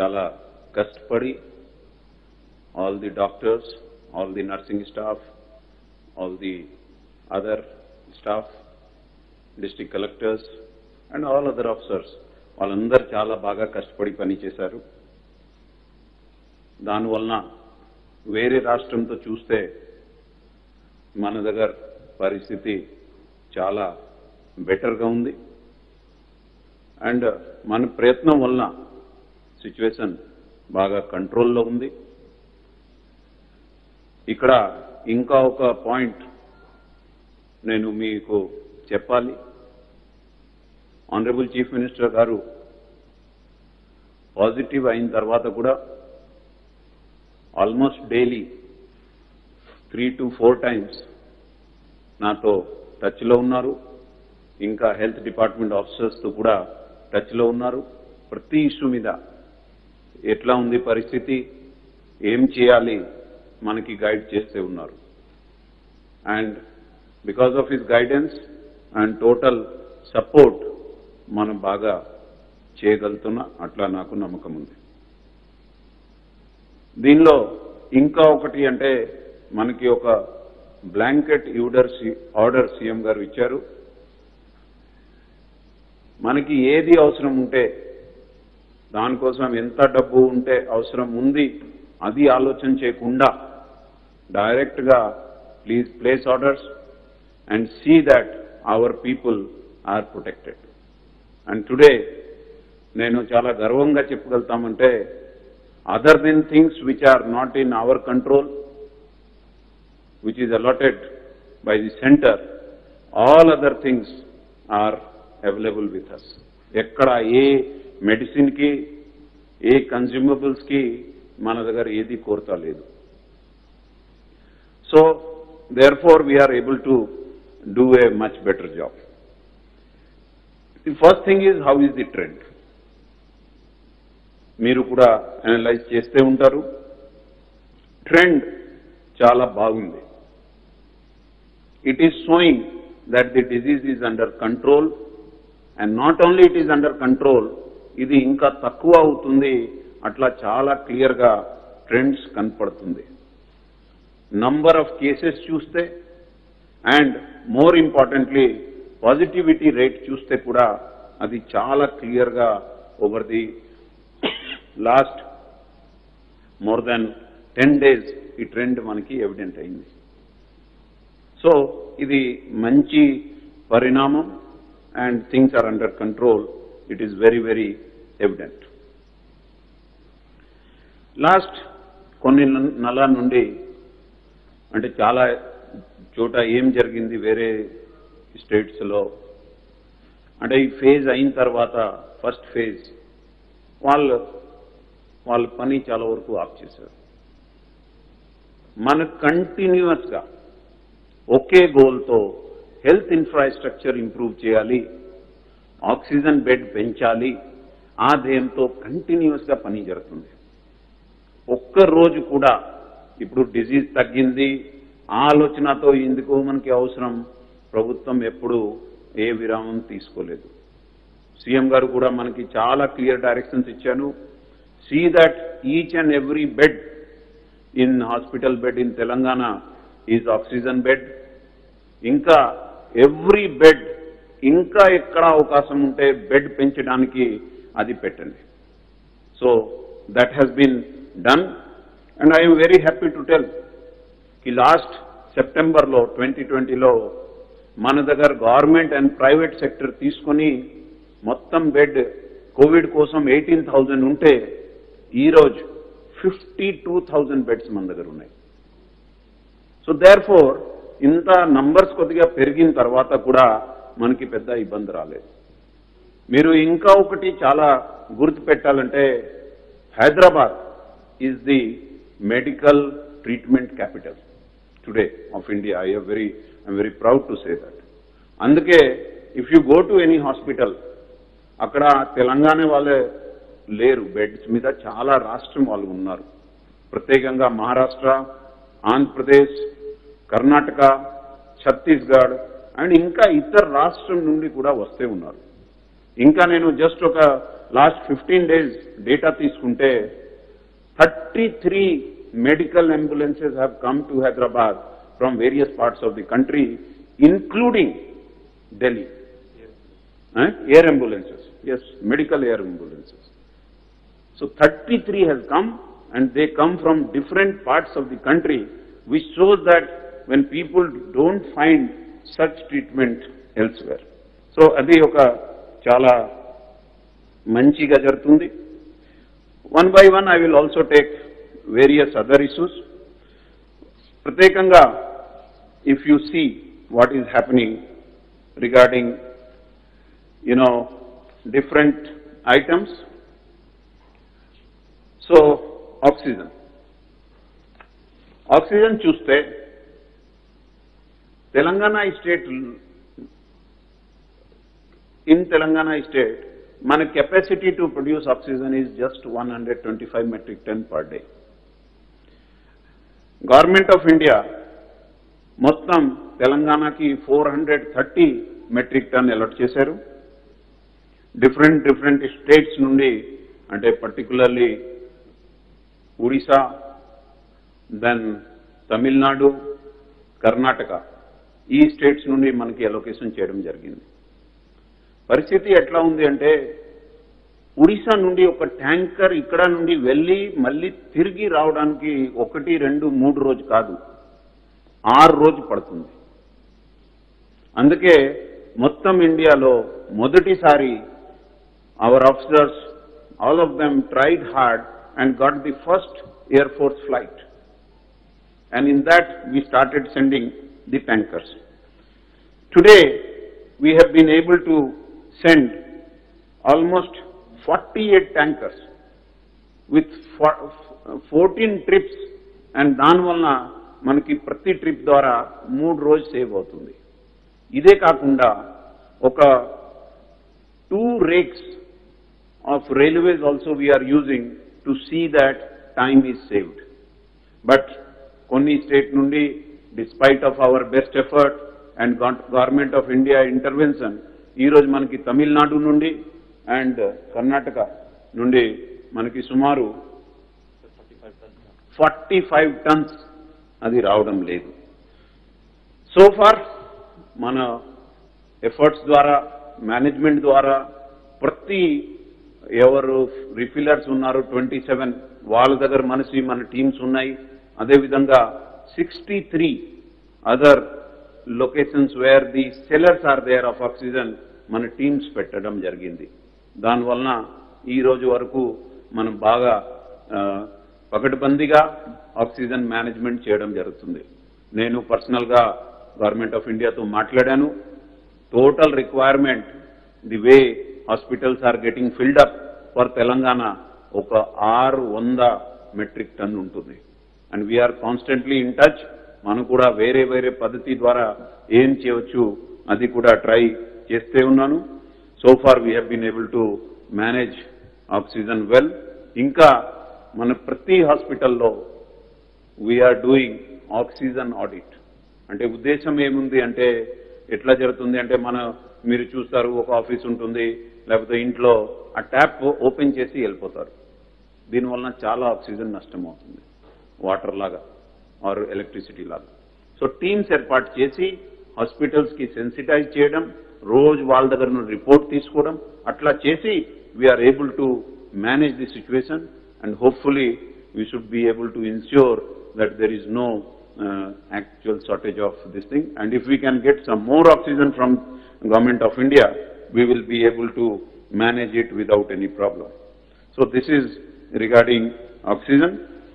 చాలా కష్టపడి all the doctors all the nursing staff all the other staff district collectors and all other officers వాళ్ళందరూ చాలా బాగా కష్టపడి పనిచేశారు దానివలన వేరే రాష్ట్రంతో చూస్తే మన దగ్గర పరిస్థితి చాలా బెటర్గా ఉంది అండ్ మన ప్రయత్నం వలన సిచ్యువేషన్ బాగా కంట్రోల్లో ఉంది ఇక్కడ ఇంకా ఒక పాయింట్ నేను మీకు చెప్పాలి ఆనరబుల్ చీఫ్ మినిస్టర్ గారు పాజిటివ్ అయిన తర్వాత కూడా almost daily three to four times నాతో టచ్లో ఉన్నారు ఇంకా హెల్త్ డిపార్ట్మెంట్ ఆఫీసర్స్తో కూడా టచ్లో ఉన్నారు ప్రతి ఇష్యూ మీద ఎట్లా ఉంది పరిస్థితి ఏం చేయాలి మనకి గైడ్ చేస్తే ఉన్నారు and because of his guidance and total support మనం బాగా చేయగలుగుతున్నా అట్లా నాకు నమ్మకం ఉంది దీనిలో ఇంకా ఒకటి అంటే మనకి ఒక బ్లాంకెట్ యూడర్ ఆర్డర్ సీఎం గారు ఇచ్చారు మనకి ఏది అవసరం ఉంటే దానికోసం ఎంత డబ్బు ఉంటే అవసరం ఉంది అది ఆలోచన చేయకుండా డైరెక్ట్గా please place orders and see that our people are protected and today నేను చాలా గర్వంగా చెప్పగలుగుతామంటే other than things which are not in our control which is allotted by the center, all other things are available with us. ఎక్కడ ఏ medicine కి ఏ consumables కి మన దగ్గర ఏది కోరత లేదు so therefore we are able to do a much better job the first thing is how is the trend మీరు కూడా అనలైజ్ చేస్తే ఉంటారు ట్రెండ్ చాలా బాగుంది it is showing that the disease is under control and not only it is under control ఇది ఇంకా తక్కువ అవుతుంది అట్లా చాలా క్లియర్ గా ట్రెండ్స్ కనపడుతుంది నంబర్ ఆఫ్ కేసెస్ చూస్తే and more importantly positivity rate చూస్తే కూడా అది చాలా క్లియర్ గా over the last more than ten days ఈ ట్రెండ్ మనకి ఎవిడెంట్ అయింది సో ఇది మంచి పరిణామం and things are under control it is very very evident last కొన్ని నెలల నుండి అంటే చాలా చోట ఏం జరిగింది వేరే స్టేట్స్లో అంటే ఈ ఫేజ్ అయిన తర్వాత ఫస్ట్ ఫేజ్ వాళ్ళు వాళ్ళ పని చాలా వరకు ఆఫ్ చేశారు మన కంటిన్యూస్గా ఒకే గోల్తో హెల్త్ ఇన్ఫ్రాస్ట్రక్చర్ ఇంప్రూవ్ చేయాలి ఆక్సిజన్ బెడ్ పెంచాలి ఆ ధ్యేయంతో కంటిన్యూస్గా పని జరుగుతుంది ఒక్క రోజు కూడా ఇప్పుడు డిజీజ్ తగ్గింది ఆ ఆలోచనతో ఎందుకు మనకి అవసరం ప్రభుత్వం ఎప్పుడు ఏ విరామం తీసుకోలేదు సీఎం గారు కూడా మనకి చాలా క్లియర్ డైరెక్షన్స్ ఇచ్చాను see that each and every bed in hospital bed in Telangana is oxygen bed ఇంకా ఎవ్రీ బెడ్ ఇంకా ఎక్కడ అవకాశం ఉంటే బెడ్ పెంచడానికి అది పెట్టండి so that has been done and I'm very happy to tell కి లాస్ట్ సెప్టెంబర్లో ట్వంటీ ట్వంటీలో మన దగ్గర గవర్నమెంట్ అండ్ ప్రైవేట్ సెక్టర్ తీసుకొని మొత్తం బెడ్ కోవిడ్ కోసం ఎయిటీన్ థౌజండ్ ఉంటే ఈరోజు ఫిఫ్టీ టూ థౌజండ్ బెడ్స్ మన దగ్గర ఉన్నాయి సో దేర్ ఫోర్ ఇంత నంబర్స్ కొద్దిగా పెరిగిన తర్వాత కూడా మనకి పెద్ద ఇబ్బంది రాలేదు మీరు ఇంకా ఒకటి చాలా గుర్తు పెట్టాలంటే Hyderabad is the medical treatment capital today of India I very I'm very proud to say that అందుకే if you go to any hospital అక్కడ తెలంగాణ వాళ్ళే లేరు బెడ్స్ మీద చాలా రాష్ట్రం వాళ్ళు ఉన్నారు ప్రత్యేకంగా మహారాష్ట్ర ఆంధ్రప్రదేశ్ కర్ణాటక ఛత్తీస్గఢ్ అండ్ ఇంకా ఇతర రాష్ట్రం నుండి కూడా వస్తే ఉన్నారు ఇంకా నేను జస్ట్ ఒక లాస్ట్ ఫిఫ్టీన్ డేస్ డేటా తీసుకుంటే thirty three medical ambulances have come to Hyderabad from various parts of the country including Delhi air ambulances. Yes, medical air ambulances. So 33 has come and they come from different parts of the country, which shows that when people don't find such treatment elsewhere. So అది ఒక చాలా మంచిగా జరుగుతుంది one by one I will also take various other issues ప్రత్యేకంగా if you see what is happening regarding you know, different items. So, oxygen. Oxygen చూస్తే Telangana state in Telangana state మన capacity to produce oxygen is just one hundred twenty five metric ton per day government of India మొత్తం తెలంగాణకి four hundred thirty metric ton allot చేశారు different different states నుండి అంటే particularly Odisha then Tamil Nadu Karnataka ఈ states నుండి మనకి allocation చేయడం జరిగింది పరిస్థితి ఎట్లా ఉంది అంటే ఒడిశా నుండి ఒక ట్యాంకర్ ఇక్కడ నుండి వెళ్ళి మళ్ళీ తిరిగి రావడానికి ఒకటి రెండు మూడు రోజు కాదు ఆరు రోజు పడుతుంది అందుకే మొత్తం ఇండియాలో మొదటిసారి our officers, all of them tried hard and got the first Air Force flight. And in that, we started sending the tankers. Today, we have been able to send almost 48 tankers with fo- 14 trips and దానివలన మనకి ప్రతి trip ద్వారా మూడు రోజు save అవుతుంది ఇదే కాకుండా ఒక two rakes of railways also we are using to see that time is saved. But కొన్ని స్టేట్ నుండి despite of our best effort and government of India intervention ఈ రోజు మనకి తమిళనాడు నుండి అండ్ కర్ణాటక నుండి మనకి సుమారు ఫార్టీ ఫైవ్ టన్స్ అది రావడం లేదు సో ఫార్ మన ఎఫర్ట్స్ ద్వారా మేనేజ్మెంట్ ద్వారా ప్రతి ఎవరు రిఫిల్లర్స్ ఉన్నారు ట్వంటీ సెవెన్ వాళ్ళ దగ్గర మనసి మన టీమ్స్ ఉన్నాయి అదేవిధంగా sixty three other locations where the sellers are there of oxygen మన టీమ్స్ పెట్టడం జరిగింది దానివలన ఈ రోజు వరకు మనం బాగా ఆ, పకడ్బందీగా ఆక్సిజన్ మేనేజ్మెంట్ చేయడం జరుగుతుంది నేను పర్సనల్గా గవర్నమెంట్ ఆఫ్ ఇండియాతో మాట్లాడాను total requirement the way hospitals are getting filled up for Telangana ఒక ఆరు వంద మెట్రిక్ టన్ ఉంటుంది and we're constantly in touch మనం కూడా వేరే వేరే పద్ధతి ద్వారా ఏం చేయవచ్చు అది కూడా ట్రై చేస్తే ఉన్నాను so far we have been able to manage oxygen well ఇంకా మన ప్రతి హాస్పిటల్లో వీఆర్ డూయింగ్ ఆక్సిజన్ ఆడిట్ అంటే ఉద్దేశం ఏముంది అంటే ఎట్లా జరుగుతుంది అంటే మన మీరు చూస్తారు ఒక ఆఫీస్ ఉంటుంది లేకపోతే ఇంట్లో ఆ ట్యాప్ ఓపెన్ చేసి వెళ్ళిపోతారు దీనివలన చాలా ఆక్సిజన్ నష్టం అవుతుంది వాటర్ లాగా ఆర్ ఎలక్ట్రిసిటీ లాగా సో టీమ్స్ ఏర్పాటు చేసి హాస్పిటల్స్ కి సెన్సిటైజ్ చేయడం రోజు వాళ్ళ దగ్గర నుండి రిపోర్ట్ తీసుకోవడం అట్లా చేసి we're able to manage the situation and hopefully we should be able to ensure that there is no actual shortage of this thing. And if we can get some more oxygen from government of India, we will be able to manage it without any problem. So this is regarding oxygen.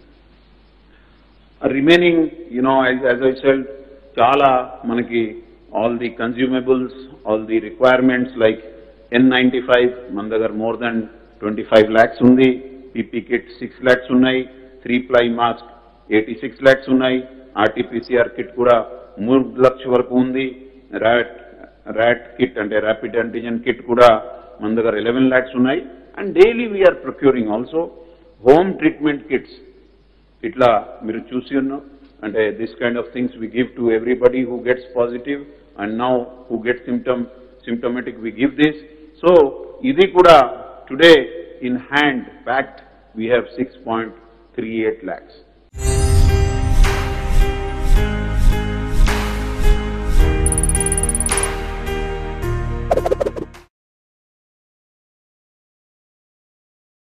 Uh, Remaining, you know, as, as I said, చాలా మనకి all the consumables, all the requirements like N95, మన దగ్గర more than 25 lakhs ఉంది, PP kit 6 lakhs ఉన్నాయి, 3 ply mask 86 lakhs ఉన్నాయి, RTPCR kit కూడా మూడు లక్షల వరకు ఉంది ర్యాట్ ర్యాట్ కిట్ అంటే ర్యాపిడ్ యాంటిజెన్ కిట్ కూడా మన దగ్గర ఎలెవెన్ ల్యాక్స్ ఉన్నాయి and daily we're procuring also home treatment kits ఇట్లా మీరు చూసి ఉన్నాం అంటే this kind of things we give to everybody who gets positive and now who get symptom symptomatic we give this so ఇది కూడా today in hand packed we have 6.38 lakhs.